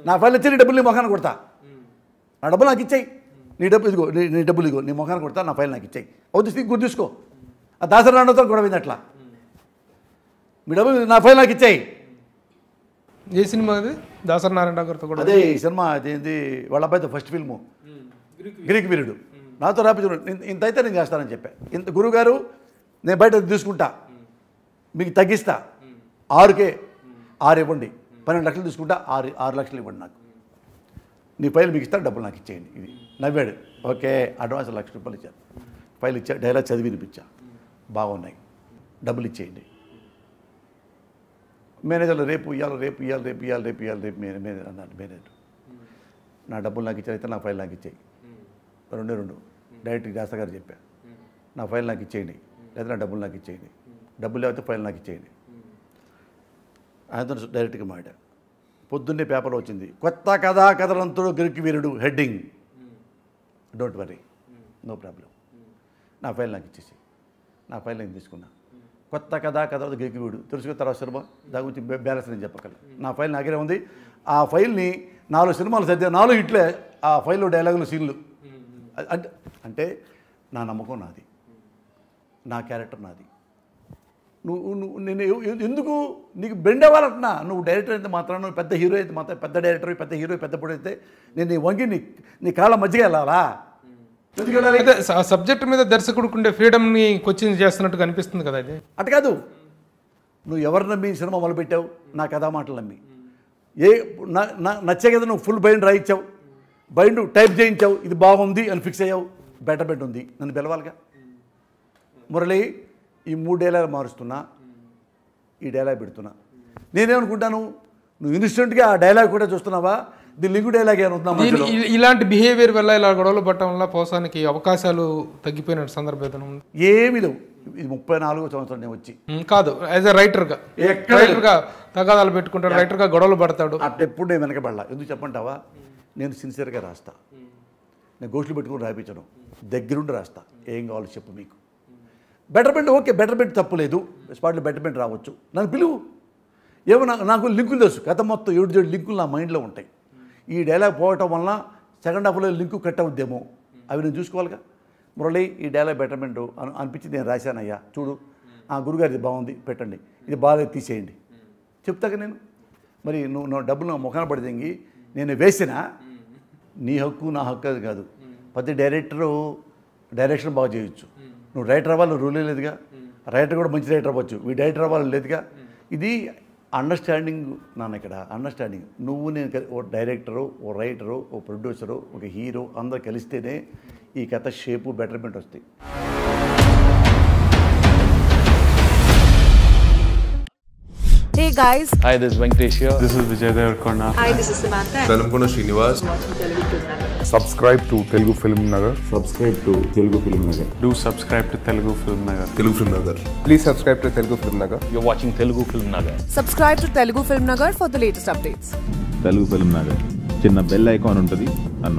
నా ఫైల్ ఇచ్చి నీ డబ్బులు నీ మొఖాన్ని కొడతా నా డబ్బులు నాకు ఇచ్చేయి నీ డబ్బు ఇదిగో నీ నీ డబ్బులు ఇదిగో నీ మొఖాన్ని కొడతా నా ఫైల్ నాకు ఇచ్చేయి అవుతుంది గుర్తు తీసుకో ఆ దాసరి రాణతో గొడవ అయింది అట్లా మీ డబ్బులు నా ఫైల్ నాకు ఇచ్చేయి ఏ సినిమా అది దాసరి నారాయణ గారితో కూడా అదే ఈ సినిమా అదేంది వాళ్ళ అబ్బాయితో ఫస్ట్ ఫిల్ము గ్రీక్ వీరుడు నాతో రాపించు ఇంత అయితే నేను చేస్తానని చెప్పా ఇంత గురువుగారు నేను బయట తీసుకుంటా మీకు తగ్గిస్తా ఆరుకే ఆరు ఇవ్వండి పన్నెండు లక్షలు తీసుకుంటా ఆరు ఆరు లక్షలు ఇవ్వండి నాకు నీ ఫైల్ మీకు ఇస్తా డబ్బులు నాకు ఇచ్చేయండి ఇది నవ్వాడు ఓకే అడ్వాన్స్ లక్ష రూపాయలు ఇచ్చాను ఫైల్ ఇచ్చా డైలాగ్ చదివి వినిపించా బాగున్నాయి డబ్బులు ఇచ్చేయండి మేనేజర్లు రేపు ఇవ్వాలి రేపు ఇవ్వాలి రేపు ఇవ్వాలి రేపు ఇవ్వాలి రేపు మేనే మేనేజర్ అన్నాడు మేనేజర్ నా డబ్బులు నాకు ఇచ్చారు అయితే నా ఫైల్ నాకు ఇచ్చేయి రెండే రెండు డైరెక్ట్ దాస గారు చెప్పా నా ఫైల్ నాకు ఇచ్చేయండి లేదా నా డబ్బులు నాకు ఇచ్చేయండి డబ్బులు లేకపోతే ఫైల్ నాకు ఇచ్చేయండి ఆయనతో డైరెక్ట్గా మాట పొద్దున్నే పేపర్లో వచ్చింది కొత్త కథా కథలంతుడు గిరికి వీరుడు heading don't worry no problem నా ఫైల్ నాకు ఇచ్చేసి నా ఫైల్ నేను తీసుకున్నా కొత్త కథ కథ గిరికి వీడు తెలుసుకున్న తర్వాత సినిమా దాని గురించి బే- బ్యాలెన్స్ నేను చెప్పగలను నా ఫైల్ నాకే ఉంది ఆ ఫైల్ని నాలుగు సినిమాలు చదివా నాలుగు ఇట్లే ఆ ఫైల్లో డైలాగులు సీన్లు అ- అంటే అంటే నా నమ్మకం నాది నా క్యారెక్టర్ నాది నువ్వు నువ్వు నేను ఎ- ఎ- ఎందుకు నీకు బెండ్ అవ్వాలంటున్నా నువ్వు డైరెక్టర్ అయితే మాత్రం నువ్వు పెద్ద హీరో అయితే మాత్రం పెద్ద డైరెక్టర్ పెద్ద హీరో పెద్ద పొడి అయితే నేను నీ వంగి నీ నీ కాళ్ళ మధ్యగా వెళ్ళాలా ఎందుకు వెళ్ళాలి అయితే ఆ సబ్జెక్ట్ మీద దర్శకుడికి ఉండే ఫ్రీడమ్ని క్వశ్చన్ చేస్తున్నట్టుగా అనిపిస్తుంది కదా ఇది అటు కాదు నువ్వు ఎవరు నమ్మి ఈ సినిమా మొదలుపెట్టావు నా కథా మాటలు నమ్మి ఏ నా- నా- నచ్చే కదా నువ్వు ఫుల్ బైండ్ రాయించావు బైండ్ టైప్ చేయించావు ఇది బాగుంది అని ఫిక్స్ అయ్యావు బెటర్మెంట్ ఉంది నన్ను పిలవాలిగా మురళి ఈ మూడు డైలాగ్ మారుస్తున్నా ఈ డైలాగ్ పెడుతున్నా నేనేమనుకుంటాను నువ్వు ఇన్స్టెంట్గా ఆ డైలాగ్ కూడా చూస్తున్నావా దీని లింగు డైలాగ్ ఏమైనా ఉందా దీని మధ్యలో ఇ- ఇలాంటి బిహేవియర్ వల్ల ఇలా గొడవలు పట్టడం వల్ల పోసానికి అవకాశాలు తగ్గిపోయిన సందర్భం ఏదైనా ఉంది ఏమీ లేవు ఇది ముప్పై నాలుగో సంవత్సరం నేను వచ్చి ఉమ్, కాదు యాజ్ ఎ రైటర్గా ఎక్కడ రైటర్గా తగాదాలు పెట్టుకుంటాడు రైటర్గా గొడవలు పడతాడు అట్టెప్పుడు నేను వెనకబడలా ఎందుకు చెప్పంటావా నేను సిన్సియర్గా రాస్తా నేను గోష్లు పెట్టుకుని రాయించను దగ్గరుండి రాస్తా ఏం కావాలో చెప్పు మీకు బెటర్మెంట్ ఓకే బెటర్మెంట్ తప్పులేదు స్పాట్లో బెటర్మెంట్ రావచ్చు నన్ను పిలువు ఏమో నాకు నాకు లింకులు తెలుసు కథ మొత్తం ఏడు ఏడు లింకులు నా మైండ్లో ఉంటాయి ఈ డైలాగ్ పోవటం వలన సెకండ్ హాఫ్లో లింకు కట్ అవుద్దేమో అవి నేను చూసుకోవాలిగా మురళి ఈ డైలాగ్ బెటర్మెంట్ అని అనిపించి నేను రాశానయ్యా చూడు ఆ గురుగారిది బాగుంది పెట్టండి ఇది బాగా తీసేయండి చెప్తాక నేను మరి నువ్వు నా డబ్బులు నా ముఖాన పడితేంగి నేను వేసినా నీ హక్కు నా హక్కు అది కాదు ప్రతి డైరెక్టరు డైరెక్షన్ బాగా చేయొచ్చు నువ్వు రైటర్ అవ్వాలి రూలే లేదుగా రైటర్ కూడా మంచి రైటర్ అవ్వచ్చు ఈ డైరెక్టర్ అవ్వాలి లేదుగా ఇది అండర్స్టాండింగ్ నాన్న ఇక్కడ అండర్స్టాండింగ్ నువ్వు నేను కలి- ఓ డైరెక్టరు ఓ రైటరు ఓ ప్రొడ్యూసరు ఒక హీరో అందరు కలిస్తేనే ఈ కథ షేపు బెటర్మెంట్ వస్తాయి Hey guys, Hi, this is Venkatesh here. This is Vijay Devarkonda. hi, this is Samantha. Velankonda Srinivas subscribe to Telugu Film Nagar. Do subscribe to Telugu Film Nagar. Telugu film Nagar Please subscribe to Telugu Film Nagar. You're watching Telugu Film Nagar. Subscribe to Telugu Film Nagar for the latest updates. Telugu film Nagar చిన్న bell icon ఉంటుంది